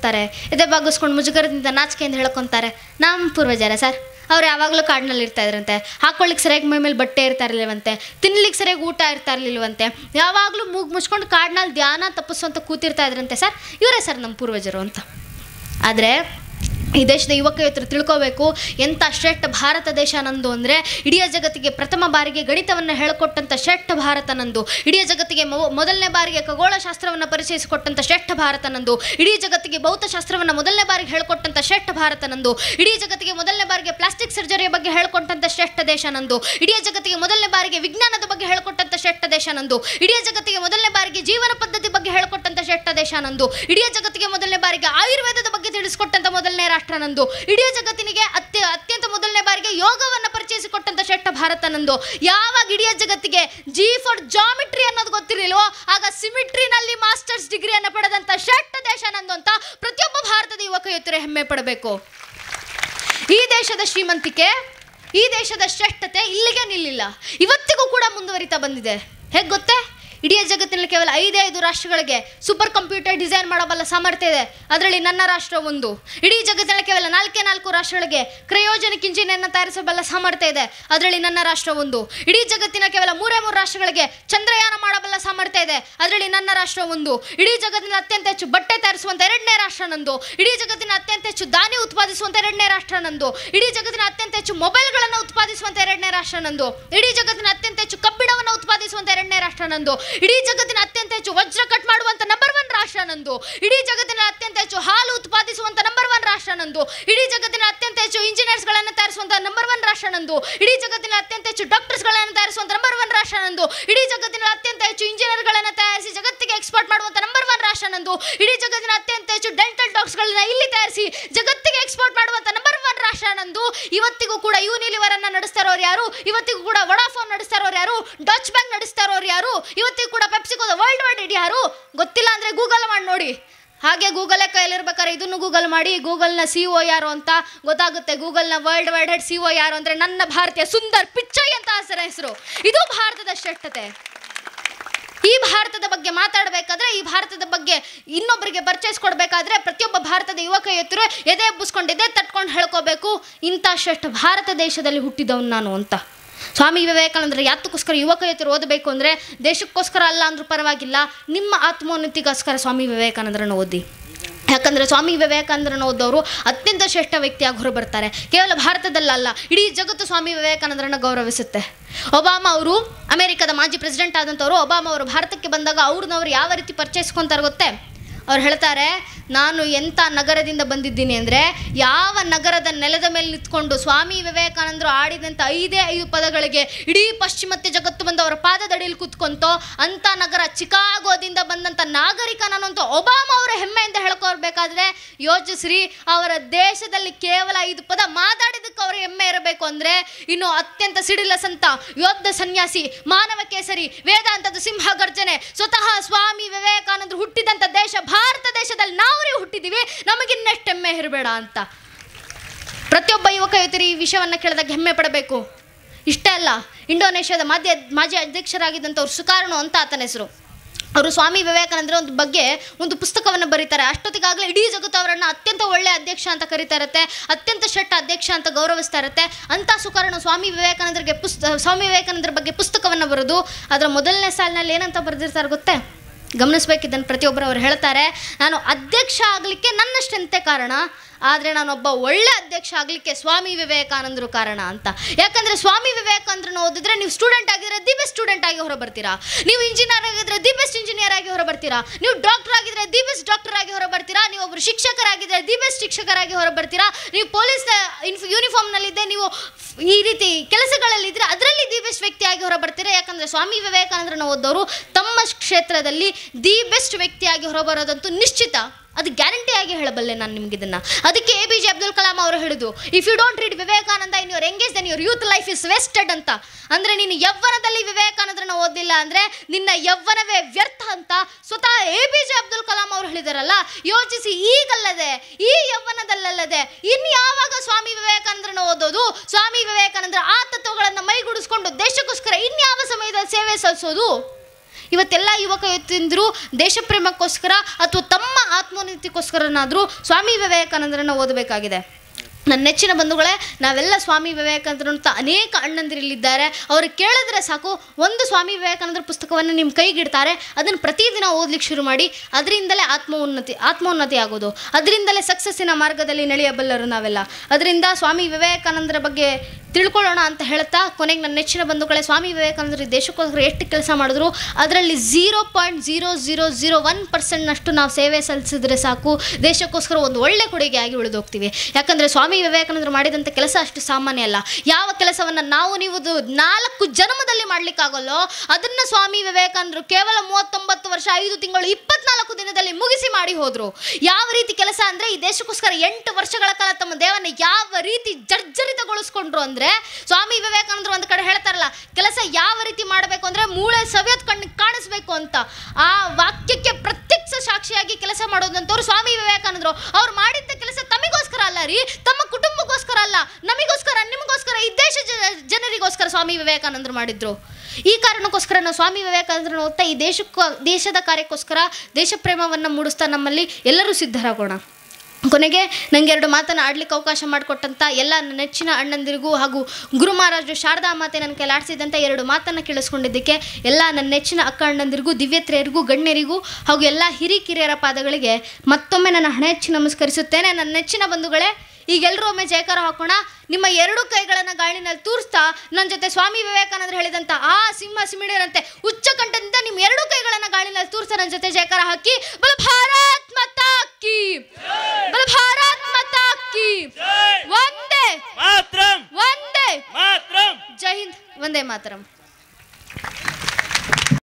ಬಾಗಿಸ್ತಾರೆ ಎದೆ ಬಾಗಿಸ್ಕೊಂಡು ಮುಜುಗರದಿಂದ ನಾಚಿಕೆಯಿಂದ ಹೇಳ್ಕೊತಾರೆ ನಮ್ಮ ಪೂರ್ವಜರ ಸರ್ ಅವ್ರು ಯಾವಾಗಲೂ ಕಾಡಿನಲ್ಲಿ ಇರ್ತಾ ಇದ್ರಂತೆ ಹಾಕೊಳ್ಳಿಕ್ಕೆ ಸರಿಯಾಗಿ ಮೈ ಮೇಲೆ ಬಟ್ಟೆ ಇರ್ತಾ ಇರಲಿಲ್ವಂತೆ ತಿನ್ಲಿಕ್ಕೆ ಸರಿಯಾಗಿ ಊಟ ಇರ್ತಾ ಇರಲಿಲ್ವಂತೆ ಯಾವಾಗಲೂ ಮೂಗು ಮುಚ್ಕೊಂಡು ಕಾಡಿನಲ್ಲಿ ಧ್ಯಾನ ತಪ್ಪಿಸುವಂತ ಕೂತಿರ್ತಾ ಇದ್ರಂತೆ ಸರ್ ಇವರೇ ಸರ್ ನಮ್ಮ ಪೂರ್ವಜರು ಅಂತ ಆದರೆ ಈ ದೇಶದ ಯುವಕ ಯುವತಿಯರು ತಿಳ್ಕೋಬೇಕು ಎಂಥ ಶ್ರೇಷ್ಠ ಭಾರತ ದೇಶ ನಂದು ಅಂದರೆ ಇಡೀ ಜಗತ್ತಿಗೆ ಪ್ರಥಮ ಬಾರಿಗೆ ಗಣಿತವನ್ನು ಹೇಳಿಕೊಟ್ಟಂಥ ಶ್ರೇಷ್ಠ ಭಾರತ ನಂದು ಇಡೀ ಜಗತ್ತಿಗೆ ಮೊ- ಮೊದಲನೇ ಬಾರಿಗೆ ಖಗೋಳಶಾಸ್ತ್ರವನ್ನು ಪರಿಚಯಿಸಿಕೊಟ್ಟಂಥ ಶ್ರೇಷ್ಠ ಭಾರತ ನಂದು ಇಡೀ ಜಗತ್ತಿಗೆ ಭೌತಶಾಸ್ತ್ರವನ್ನು ಮೊದಲನೇ ಬಾರಿಗೆ ಹೇಳಿಕೊಟ್ಟಂಥ ಶ್ರೇಷ್ಠ ಭಾರತ ನಂದು ಇಡೀ ಜಗತ್ತಿಗೆ ಮೊದಲನೇ ಬಾರಿಗೆ ಪ್ಲಾಸ್ಟಿಕ್ ಸರ್ಜರಿಯ ಬಗ್ಗೆ ಹೇಳಿಕೊಟ್ಟಂಥ ಶ್ರೇಷ್ಠ ದೇಶ ನಂದು ಇಡೀ ಜಗತ್ತಿಗೆ ಮೊದಲನೇ ಬಾರಿಗೆ ವಿಜ್ಞಾನದ ಬಗ್ಗೆ ಹೇಳಿಕೊಟ್ಟಂಥ ಶ್ರೇಷ್ಠ ದೇಶ ನಂದು ಇಡೀ ಜಗತ್ತಿಗೆ ಮೊದಲನೇ ಬಾರಿಗೆ ಜೀವನ ಪದ್ಧತಿ ಬಗ್ಗೆ ಹೇಳಿಕೊಟ್ಟಂಥ ಶ್ರೇಷ್ಠ ದೇಶ ನಂದು ಇಡೀ ಜಗತ್ತಿಗೆ ಮೊದಲನೇ ಬಾರಿಗೆ ಆಯುರ್ವೇದದ ಬಗ್ಗೆ ತಿಳಿಸಿಕೊಟ್ಟಂಥ ಮೊದಲನೇ ರಾಷ್ಟ್ರ ನಂದು ಇಡೀ ಜಗತ್ತಿನಿಗೆ ಅತ್ಯ ಅತ್ಯಂತ ಮೊದಲನೇ ಬಾರಿಗೆ ಯೋಗವನ್ನು ಪರಿಚಯಿಸಿಕೊಟ್ಟಂಥ ಶ್ರೇಷ್ಠ ಭಾರತ ನಂದು ಯಾವಾಗ ಇಡೀ ಜಗತ್ತಿಗೆ ಜಿ ಫಾರ್ ಜಾಮಿಟ್ರಿ ಅನ್ನೋದು ಗೊತ್ತಿರಲಿಲ್ವೋ ಆಗ ಸಿಮಿಟ್ರಿನಲ್ಲಿ ಮಾಸ್ಟರ್ಸ್ ಡಿಗ್ರಿಯನ್ನು ಪಡೆದಂಥ ಶ್ರೇಷ್ಠ ದೇಶ ನಂದು ಅಂತ ಪ್ರತಿಯೊಬ್ಬ ಭಾರತದ ಯುವಕ ಯುವತಿಯರು ಹೆಮ್ಮೆ ಪಡಬೇಕು ಈ ದೇಶದ ಶ್ರೀಮಂತಿಕೆ ಈ ದೇಶದ ಶ್ರೇಷ್ಠತೆ ಇಲ್ಲಿಗೆ ನಿಲ್ಲಿಲ್ಲ ಇವತ್ತಿಗೂ ಕೂಡ ಮುಂದುವರಿತಾ ಬಂದಿದೆ ಹೇಗೆ ಗೊತ್ತೇ ಇಡೀ ಜಗತ್ತಿನಲ್ಲಿ ಕೇವಲ ಐದೇ ಐದು ರಾಷ್ಟ್ರಗಳಿಗೆ ಸೂಪರ್ ಕಂಪ್ಯೂಟರ್ ಡಿಸೈನ್ ಮಾಡಬಲ್ಲ ಸಾಮರ್ಥ್ಯ ಇದೆ ಅದರಲ್ಲಿ ನನ್ನ ರಾಷ್ಟ್ರ ಒಂದು ಇಡೀ ಜಗತ್ತಿನಲ್ಲಿ ಕೇವಲ ನಾಲ್ಕೇ ನಾಲ್ಕು ರಾಷ್ಟ್ರಗಳಿಗೆ ಕ್ರಯೋಜನಿಕ್ ಇಂಜಿನನ್ನು ತಯಾರಿಸಬಲ್ಲ ಸಾಮರ್ಥ್ಯ ಇದೆ ಅದರಲ್ಲಿ ನನ್ನ ರಾಷ್ಟ್ರ ಒಂದು ಇಡೀ ಜಗತ್ತಿನ ಕೇವಲ ಮೂರೇ ಮೂರು ರಾಷ್ಟ್ರಗಳಿಗೆ ಚಂದ್ರಯಾನ ಮಾಡಬಲ್ಲ ಸಾಮರ್ಥ್ಯ ಇದೆ ಅದರಲ್ಲಿ ನನ್ನ ರಾಷ್ಟ್ರ ಒಂದು ಇಡೀ ಜಗತ್ತಿನ ಅತ್ಯಂತ ಹೆಚ್ಚು ಬಟ್ಟೆ ತಯಾರಿಸುವಂತ ಎರಡನೇ ರಾಷ್ಟ್ರ ನಂದು ಇಡೀ ಜಗತ್ತಿನ ಅತ್ಯಂತ ಹೆಚ್ಚು ಧಾನ್ಯ ಉತ್ಪಾದಿಸುವಂತ ಎರಡನೇ ರಾಷ್ಟ್ರ ನಂದು ಇಡೀ ಜಗತ್ತಿನ ಅತ್ಯಂತ ಹೆಚ್ಚು ಮೊಬೈಲ್ಗಳನ್ನು ಉತ್ಪಾದಿಸುವಂತ ಎರಡನೇ ರಾಷ್ಟ್ರ ನಂದು ಇಡೀ ಜಗತ್ತಿನ ಅತ್ಯಂತ ಹೆಚ್ಚು ಕಬ್ಬಿಣವನ್ನು ಉತ್ಪಾದಿಸುವಂತ ಎರಡನೇ ರಾಷ್ಟ್ರ ನಂದು ಇಡೀ ಜಗತ್ತಿನ ಅತ್ಯಂತ ಹೆಚ್ಚು ವಜ್ರ ಕಟ್ ಮಾಡುವಂತ ನಂಬರ್ ಒನ್ ರಾಷ್ಟ್ರ ನಂದು ಇಡೀ ಜಗತ್ತಿನ ಅತ್ಯಂತ ಹೆಚ್ಚು ಹಾಲು ಉತ್ಪಾದಿಸುವಂತ ನಂಬರ್ ಒನ್ ರಾಷ್ಟ್ರ ನಂದು ಇಡೀ ಜಗತ್ತಿನ ಅತ್ಯಂತ ಹೆಚ್ಚು ಇಂಜಿನಿಯರ್ಸ್ಗಳನ್ನು ತಯಾರಿಸುವಂತ ನಂಬರ್ ಒನ್ ರಾಷ್ಟ್ರ ನಂದು ಇಡೀ ಜಗತ್ತಿನ ಅತ್ಯಂತ ಹೆಚ್ಚು ಡಾಕ್ಟರ್ಸ್ಗಳನ್ನು ತಯಾರಿಸುವಂತ ನಂಬರ್ ಒನ್ ರಾಷ್ಟ್ರ ನಂದು ಇಡೀ ಜಗತ್ತಿನ ಅತ್ಯಂತ ಹೆಚ್ಚು ಇಂಜಿನಿಯರ್ಗಳನ್ನು ತಯಾರಿಸಿ ಜಗತ್ತಿಗೆ ಎಕ್ಸ್ಪೋರ್ಟ್ ಮಾಡುವಂತ ನಂಬರ್ ಒನ್ ರಾಷ್ಟ್ರ ನಂದು ಇಡೀ ಜಗತ್ತಿನ ಅತ್ಯಂತ ಹೆಚ್ಚು ಡೆಂಟಲ್ ಡಾಕ್ಸ್ಗಳನ್ನ ಇಲ್ಲಿ ತಯಾರಿಸಿ ಜಗತ್ತಿಗೆ ಎಕ್ಸ್ಪೋರ್ಟ್ ಮಾಡುವಂತ ನಂಬರ್ ಒನ್ ರಾಷ್ಟ್ರ ನಂದು ಇವತ್ತಿಗೂ ಕೂಡ ಯೂನಿಲಿವರ್ ಅನ್ನ ನಡೆಸ್ತಾ ಇರೋರು ಯಾರು ಇವತ್ತಿಗೂ ಕೂಡ ವಡಾಫೋನ್ ನಡೆಸ್ತಾ ಇರೋರು ಯಾರು ಡಚ್ ಬ್ಯಾಂಕ್ ನಡೆಸ್ತಾ ಇರೋರು ಯಾರು ಇವತ್ತಿಗೂ ಕೂಡ ಪೆಪ್ಸಿಕೋ ವರ್ಲ್ಡ್ ವೈಡ್ ಇಡಿ ಯಾರು ಗೊತ್ತಿಲ್ಲ ಅಂದ್ರೆ ಗೂಗಲ್ ಮಾಡಿ ನೋಡಿ ಹಾಗೆ ಗೂಗಲೇ ಕೈಲಿರ್ಬೇಕಾದ್ರೆ ಇದನ್ನು ಗೂಗಲ್ ಮಾಡಿ ಗೂಗಲ್ನ ಸಿ ಒ ಯಾರು ಅಂತ ಗೊತ್ತಾಗುತ್ತೆ ಗೂಗಲ್ನ world wide head C O ಯಾರು ಅಂದ್ರೆ ನನ್ನ ಭಾರತೀಯ ಸುಂದರ್ ಪಿಚ್ಚೈ ಅಂತ ಹೆಸರ ಹೆಸರು ಇದು ಭಾರತದ ಶ್ರೇಷ್ಠತೆ ಈ ಭಾರತದ ಬಗ್ಗೆ ಮಾತಾಡಬೇಕಾದ್ರೆ ಈ ಭಾರತದ ಬಗ್ಗೆ ಇನ್ನೊಬ್ಬರಿಗೆ ಪರ್ಚೇಸ್ ಕೊಡಬೇಕಾದ್ರೆ ಪ್ರತಿಯೊಬ್ಬ ಭಾರತದ ಯುವಕ ಯುವತಿಯರು ಎದೆ ಎಬ್ಬಿಸ್ಕೊಂಡು ಎದೆ ತಟ್ಕೊಂಡು ಹೇಳ್ಕೋಬೇಕು ಇಂಥ ಶ್ರೇಷ್ಠ ಭಾರತ ದೇಶದಲ್ಲಿ ಹುಟ್ಟಿದವನು ನಾನು ಅಂತ ಸ್ವಾಮಿ ವಿವೇಕಾನಂದರು ಯಾತಕ್ಕೋಸ್ಕರ ಯುವಕ ಯುವತಿಯರು ಓದಬೇಕು ಅಂದರೆ ದೇಶಕ್ಕೋಸ್ಕರ ಅಲ್ಲ ಅಂದ್ರೂ ಪರವಾಗಿಲ್ಲ ನಿಮ್ಮ ಆತ್ಮೋನ್ನತಿಗೋಸ್ಕರ ಸ್ವಾಮಿ ವಿವೇಕಾನಂದರನ್ನು ಓದಿ ಯಾಕಂದರೆ ಸ್ವಾಮಿ ವಿವೇಕಾನಂದರನ್ನು ಓದೋರು ಅತ್ಯಂತ ಶ್ರೇಷ್ಠ ವ್ಯಕ್ತಿಯಾಗಿ ಹೊರಬರ್ತಾರೆ ಕೇವಲ ಭಾರತದಲ್ಲಲ್ಲ ಇಡೀ ಜಗತ್ತು ಸ್ವಾಮಿ ವಿವೇಕಾನಂದರನ್ನು ಗೌರವಿಸುತ್ತೆ ಒಬಾಮ ಅವರು ಅಮೆರಿಕದ ಮಾಜಿ ಪ್ರೆಸಿಡೆಂಟ್ ಆದಂಥವ್ರು ಒಬಾಮ ಅವರು ಭಾರತಕ್ಕೆ ಬಂದಾಗ ಅವ್ರನ್ನವ್ರು ಯಾವ ರೀತಿ ಪರ್ಚೇಸ್ಕೊಂತಾರೆ ಗೊತ್ತೇ ಅವ್ರು ಹೇಳ್ತಾರೆ ನಾನು ಎಂಥ ನಗರದಿಂದ ಬಂದಿದ್ದೀನಿ ಅಂದರೆ ಯಾವ ನಗರದ ನೆಲದ ಮೇಲೆ ನಿಂತ್ಕೊಂಡು ಸ್ವಾಮಿ ವಿವೇಕಾನಂದರು ಆಡಿದಂಥ ಐದೇ ಐದು ಪದಗಳಿಗೆ ಇಡೀ ಪಾಶ್ಚಿಮಾತ್ಯ ಜಗತ್ತು ಬಂದು ಅವರ ಪಾದದಡಿಯಲ್ಲಿ ಕೂತ್ಕೊಂತೋ ಅಂಥ ನಗರ ಚಿಕಾಗೋದಿಂದ ಬಂದಂಥ ನಾಗರಿಕ ನಾನಂತೂ ಒಬಾಮ ಅವರ ಹೆಮ್ಮೆಯಿಂದ ಹೇಳ್ಕೊಳ್ಬೇಕಾದ್ರೆ ಯೋಚಿಸ್ರಿ ಅವರ ದೇಶದಲ್ಲಿ ಕೇವಲ ಐದು ಪದ ಮಾತಾಡಿದಕ್ಕೆ ಅವ್ರ ಹೆಮ್ಮೆ ಇರಬೇಕು ಅಂದರೆ ಇನ್ನು ಅತ್ಯಂತ ಸಿಡಿಲ ಸಂತ ಯೋಧ ಸನ್ಯಾಸಿ ಮಾನವ ಕೇಸರಿ ವೇದಾಂತದ ಸಿಂಹ ಗರ್ಜನೆ ಸ್ವತಃ ಸ್ವಾಮಿ ವಿವೇಕಾನಂದರು ಹುಟ್ಟಿದಂಥ ದೇಶ ಭಾರತ ದೇಶದಲ್ಲಿ ನಾವೇ ಹುಟ್ಟಿದ್ದೀವಿ ನಮಗಿನ್ನಷ್ಟು ಹೆಮ್ಮೆ ಇರಬೇಡ ಅಂತ ಪ್ರತಿಯೊಬ್ಬ ಯುವಕ ಯುವತಿಯರು ಈ ವಿಷಯವನ್ನು ಕೇಳಿದಾಗ ಹೆಮ್ಮೆ ಪಡಬೇಕು ಇಷ್ಟೇ ಅಲ್ಲ ಇಂಡೋನೇಷ್ಯಾದ ಮಾಧ್ಯ ಮಾಜಿ ಅಧ್ಯಕ್ಷರಾಗಿದ್ದಂಥವ್ರು ಸುಕಾರ್ಣು ಅಂತ ಆತನ ಹೆಸರು ಅವರು ಸ್ವಾಮಿ ವಿವೇಕಾನಂದರ ಒಂದು ಬಗ್ಗೆ ಒಂದು ಪುಸ್ತಕವನ್ನು ಬರೀತಾರೆ ಅಷ್ಟೊತ್ತಿಗಾಗಲೇ ಇಡೀ ಜಗತ್ತು ಅವರನ್ನು ಅತ್ಯಂತ ಒಳ್ಳೆಯ ಅಧ್ಯಕ್ಷ ಅಂತ ಕರೀತಾ ಇರುತ್ತೆ ಅತ್ಯಂತ ಶ್ರೇಷ್ಠ ಅಧ್ಯಕ್ಷ ಅಂತ ಗೌರವಿಸ್ತಾ ಇರುತ್ತೆ ಅಂಥ ಸುಕಾರ್ಣ ಸ್ವಾಮಿ ವಿವೇಕಾನಂದರಿಗೆ ಪುಸ್ತ ಸ್ವಾಮಿ ವಿವೇಕಾನಂದರ ಬಗ್ಗೆ ಪುಸ್ತಕವನ್ನು ಬರೆದು ಅದರ ಮೊದಲನೇ ಸಾಲಿನಲ್ಲಿ ಏನಂತ ಬರೆದಿರ್ತಾರೆ ಗೊತ್ತೇ ಗಮನಿಸ್ಬೇಕಿದ್ದನ್ನು ಪ್ರತಿಯೊಬ್ಬರು ಅವ್ರು ಹೇಳ್ತಾರೆ ನಾನು ಅಧ್ಯಕ್ಷ ಆಗಲಿಕ್ಕೆ ನನ್ನಷ್ಟಂತೆ ಕಾರಣ ಆದರೆ ನಾನೊಬ್ಬ ಒಳ್ಳೆ ಅಧ್ಯಕ್ಷ ಆಗಲಿಕ್ಕೆ ಸ್ವಾಮಿ ವಿವೇಕಾನಂದರು ಕಾರಣ ಅಂತ ಯಾಕಂದರೆ ಸ್ವಾಮಿ ವಿವೇಕಾನಂದರನ್ನ ಓದಿದ್ರೆ ನೀವು ಸ್ಟೂಡೆಂಟ್ ಆಗಿದ್ರೆ ದಿ ಬೆಸ್ಟ್ ಸ್ಟೂಡೆಂಟ್ ಆಗಿ ಹೊರಬರ್ತೀರಾ ನೀವು ಇಂಜಿನಿಯರ್ ಆಗಿದ್ರೆ ದಿ ಬೆಸ್ಟ್ ಇಂಜಿನಿಯರ್ ಆಗಿ ಹೊರಬರ್ತೀರಾ ನೀವು ಡಾಕ್ಟರ್ ಆಗಿದ್ರೆ ದಿ ಬೆಸ್ಟ್ ಡಾಕ್ಟರ್ ಆಗಿ ಹೊರಬರ್ತೀರಾ ನೀವು ಒಬ್ಬರು ಶಿಕ್ಷಕರಾಗಿದ್ದರೆ ದಿ ಬೆಸ್ಟ್ ಶಿಕ್ಷಕರಾಗಿ ಹೊರಬರ್ತೀರಾ ನೀವು ಪೊಲೀಸ್ ಇನ್ಫ್ ಯೂನಿಫಾರ್ಮ್ನಲ್ಲಿದ್ದೆ ನೀವು ಈ ರೀತಿ ಕೆಲಸಗಳಲ್ಲಿದ್ದರೆ ಅದರಲ್ಲಿ ದಿ ಬೆಸ್ಟ್ ವ್ಯಕ್ತಿಯಾಗಿ ಹೊರಬರ್ತೀರಾ ಯಾಕಂದರೆ ಸ್ವಾಮಿ ವಿವೇಕಾನಂದರನ್ನ ಓದೋರು ತಮ್ಮ ಕ್ಷೇತ್ರದಲ್ಲಿ ದಿ ಬೆಸ್ಟ್ ವ್ಯಕ್ತಿಯಾಗಿ ಹೊರಬರೋದಂತೂ ನಿಶ್ಚಿತ ಅದು ಗ್ಯಾರಂಟಿಯಾಗಿ ಹೇಳಬಲ್ಲೆ ನಾನು ನಿಮ್ಗೆ ಇದನ್ನ ಅದಕ್ಕೆ A P J Abdul Kalam ಅವರು ಹೇಳಿದ್ದು if you don't read Vivekananda in your engage then your youth life is wasted ಅಂತ ಅಂದರೆ ನೀನು ಯವ್ವನದಲ್ಲಿ ವಿವೇಕಾನಂದರನ್ನ ಓದಿಲ್ಲ ಅಂದರೆ ನಿನ್ನ ಯವ್ವನವೇ ವ್ಯರ್ಥ ಅಂತ ಸ್ವತಃ A P J Abdul Kalam ಅವರು ಹೇಳಿದಾರಲ್ಲ ಯೋಚಿಸಿ ಈಗಲ್ಲದೆ ಈ ಯವ್ವನದಲ್ಲಲ್ಲದೆ ಇನ್ನು ಯಾವಾಗ ಸ್ವಾಮಿ ವಿವೇಕಾನಂದರನ್ನ ಓದೋದು ಸ್ವಾಮಿ ವಿವೇಕಾನಂದರ ಆ ತತ್ವಗಳನ್ನು ಮೈಗೂಡಿಸ್ಕೊಂಡು ದೇಶಕ್ಕೋಸ್ಕರ ಇನ್ಯಾವ ಸಮಯದಲ್ಲಿ ಸೇವೆ ಸಲ್ಲಿಸೋದು ಇವತ್ತೆಲ್ಲ ಯುವಕ ಯುವತಿಯಂದರು ದೇಶ ಪ್ರೇಮಕ್ಕೋಸ್ಕರ ಅಥವಾ ತಮ್ಮ ಆತ್ಮೋನ್ನತಿಗೋಸ್ಕರನಾದರೂ ಸ್ವಾಮಿ ವಿವೇಕಾನಂದರನ್ನು ಓದಬೇಕಾಗಿದೆ ನನ್ನ ನೆಚ್ಚಿನ ಬಂಧುಗಳೇ ನಾವೆಲ್ಲ ಸ್ವಾಮಿ ವಿವೇಕಾನಂದರಂತ ಅನೇಕ ಅಣ್ಣಂದಿರಲ್ಲಿದ್ದಾರೆ ಅವರು ಕೇಳಿದ್ರೆ ಸಾಕು ಒಂದು ಸ್ವಾಮಿ ವಿವೇಕಾನಂದರ ಪುಸ್ತಕವನ್ನು ನಿಮ್ಮ ಕೈಗಿಡ್ತಾರೆ ಅದನ್ನು ಪ್ರತಿದಿನ ಓದ್ಲಿಕ್ಕೆ ಶುರು ಮಾಡಿ ಅದರಿಂದಲೇ ಆತ್ಮ ಉನ್ನತಿ ಆತ್ಮೋನ್ನತಿ ಆಗೋದು ಅದರಿಂದಲೇ ಸಕ್ಸಸ್ಸಿನ ಮಾರ್ಗದಲ್ಲಿ ನಡೆಯಬಲ್ಲರು ನಾವೆಲ್ಲ ಅದರಿಂದ ಸ್ವಾಮಿ ವಿವೇಕಾನಂದರ ಬಗ್ಗೆ ತಿಳ್ಕೊಳ್ಳೋಣ ಅಂತ ಹೇಳ್ತಾ ಕೊನೆಗೆ ನನ್ನ ನೆಚ್ಚಿನ ಬಂಧುಗಳೇ ಸ್ವಾಮಿ ವಿವೇಕಾನಂದರು ಈ ದೇಶಕ್ಕೋಸ್ಕರ ಎಷ್ಟು ಕೆಲಸ ಮಾಡಿದ್ರು ಅದರಲ್ಲಿ zero point zero zero zero one ಪರ್ಸೆಂಟ್ನಷ್ಟು ನಾವು ಸೇವೆ ಸಲ್ಲಿಸಿದ್ರೆ ಸಾಕು ದೇಶಕ್ಕೋಸ್ಕರ ಒಂದು ಒಳ್ಳೆ ಕೊಡುಗೆಯಾಗಿ ಉಳಿದೋಗ್ತೀವಿ ಯಾಕಂದರೆ ಸ್ವಾಮಿ ವಿವೇಕಾನಂದರು ಮಾಡಿದಂಥ ಕೆಲಸ ಅಷ್ಟು ಸಾಮಾನ್ಯ ಅಲ್ಲ ಯಾವ ಕೆಲಸವನ್ನು ನಾವು ನೀವು ದು- ನಾಲ್ಕು ಜನ್ಮದಲ್ಲಿ ಮಾಡಲಿಕ್ಕಾಗಲ್ಲೋ ಅದನ್ನು ಸ್ವಾಮಿ ವಿವೇಕಾನಂದರು ಕೇವಲ ಮೂವತ್ತೊಂಬತ್ತು ವರ್ಷ ಐದು ತಿಂಗಳು ಇಪ್ಪತ್ನಾಲ್ಕು ದಿನದಲ್ಲಿ ಮುಗಿಸಿ ಮಾಡಿ ಹೋದರು ಯಾವ ರೀತಿ ಕೆಲಸ ಅಂದರೆ ಈ ದೇಶಕ್ಕೋಸ್ಕರ ಎಂಟು ವರ್ಷಗಳ ಕಾಲ ತಮ್ಮ ದೇವನ ಯಾವ ರೀತಿ ಜರ್ಜರಿತಗೊಳಿಸ್ಕೊಂಡ್ರು ಅಂದರೆ ಸ್ವಾಮಿ ವಿವೇಕಾನಂದರು ಒಂದು ಕಡೆ ಹೇಳ್ತಾರಲ್ಲ ಕೆಲಸ ಯಾವ ರೀತಿ ಮಾಡಬೇಕು ಅಂದರೆ ಮೂಳೆ ಸವಿಯೋದ್ ಕಣ್ಣು ಕಾಣಿಸ್ಬೇಕು ಅಂತ ಆ ವಾಕ್ಯಕ್ಕೆ ಪ್ರತ್ಯಕ್ಷ ಸಾಕ್ಷಿಯಾಗಿ ಕೆಲಸ ಮಾಡೋದಂತವ್ರು ಸ್ವಾಮಿ ವಿವೇಕಾನಂದರು ಅವ್ರು ಮಾಡಿದ್ದ ಕೆಲಸ ತಮಗೋಸ್ಕರ ಅಲ್ಲ ರೀ ತಮ್ಮ ಕುಟುಂಬಕ್ಕೋಸ್ಕರ ಅಲ್ಲ ನಮಗೋಸ್ಕರ ನಿಮಗೋಸ್ಕರ ಈ ದೇಶ ಜ- ಜನರಿಗೋಸ್ಕರ ಸ್ವಾಮಿ ವಿವೇಕಾನಂದರು ಮಾಡಿದ್ರು ಈ ಕಾರಣಕ್ಕೋಸ್ಕರ ನಾವು ಸ್ವಾಮಿ ವಿವೇಕಾನಂದರನ್ನು ಓದ್ತಾ ಈ ದೇಶಕ್ಕೂ ದೇಶದ ಕಾರ್ಯಕ್ಕೋಸ್ಕರ ದೇಶ ಪ್ರೇಮವನ್ನು ಮೂಡಿಸ್ತಾ ನಮ್ಮಲ್ಲಿ ಎಲ್ಲರೂ ಸಿದ್ಧರಾಗೋಣ ಕೊನೆಗೆ ನನಗೆ ಎರಡು ಮಾತನ್ನು ಆಡ್ಲಿಕ್ಕೆ ಅವಕಾಶ ಮಾಡಿಕೊಟ್ಟಂಥ ಎಲ್ಲ ನನ್ನ ನೆಚ್ಚಿನ ಅಣ್ಣಂದಿರಿಗೂ ಹಾಗೂ ಗುರು ಮಹಾರಾಜರು ಶಾರದಾ ಮಾತೆ ನನ್ನ ಕೈಲಾಡಿಸಿದಂಥ ಎರಡು ಮಾತನ್ನು ಕೇಳಿಸ್ಕೊಂಡಿದ್ದಕ್ಕೆ ಎಲ್ಲ ನನ್ನ ನೆಚ್ಚಿನ ಅಕ್ಕ ಅಣ್ಣಂದಿರಿಗೂ ದಿವ್ಯತ್ರೆಯರಿಗೂ ಗಣ್ಯರಿಗೂ ಹಾಗೂ ಎಲ್ಲ ಹಿರಿಕಿರಿಯರ ಪಾದಗಳಿಗೆ ಮತ್ತೊಮ್ಮೆ ನನ್ನ ಹಣೆ ಹೆಚ್ಚಿ ನಮಸ್ಕರಿಸುತ್ತೇನೆ ನನ್ನ ನೆಚ್ಚಿನ ಬಂಧುಗಳೇ ಈಗ ಎಲ್ಲರೂ ಒಮ್ಮೆ ಜಯಕಾರ ಹಾಕೋಣ ನಿಮ್ಮ ಎರಡು ಕೈಗಳನ್ನು ಗಾಳಿನಲ್ಲಿ ತೂರಿಸ್ತಾ ನನ್ನ ಜೊತೆ ಸ್ವಾಮಿ ವಿವೇಕಾನಂದರು ಹೇಳಿದಂಥ ಆ ಸಿಂಹ ಸಿಮಿಡಿಯರಂತೆ ಉಚ್ಚ ಕಂಠದಿಂದ ನಿಮ್ಮ ಎರಡು ಕೈಗಳನ್ನು ಗಾಳಿನಲ್ಲಿ ತೂರಿಸ್ತಾ ನನ್ನ ಜೊತೆ ಜಯಕಾರ ಹಾಕಿ ಬಲ ಭಾರತ್ ಮಾತಾ ಕಿ ಬಲ ಭಾರತ್ ಮಾತಾ ಕಿ ಒಂದೇ ಮಾತ್ರಂ ಒಂದೇ ಮಾತ್ರಂ ಜೈ ಹಿಂದ್ ಒಂದೇ ಮಾತರಂ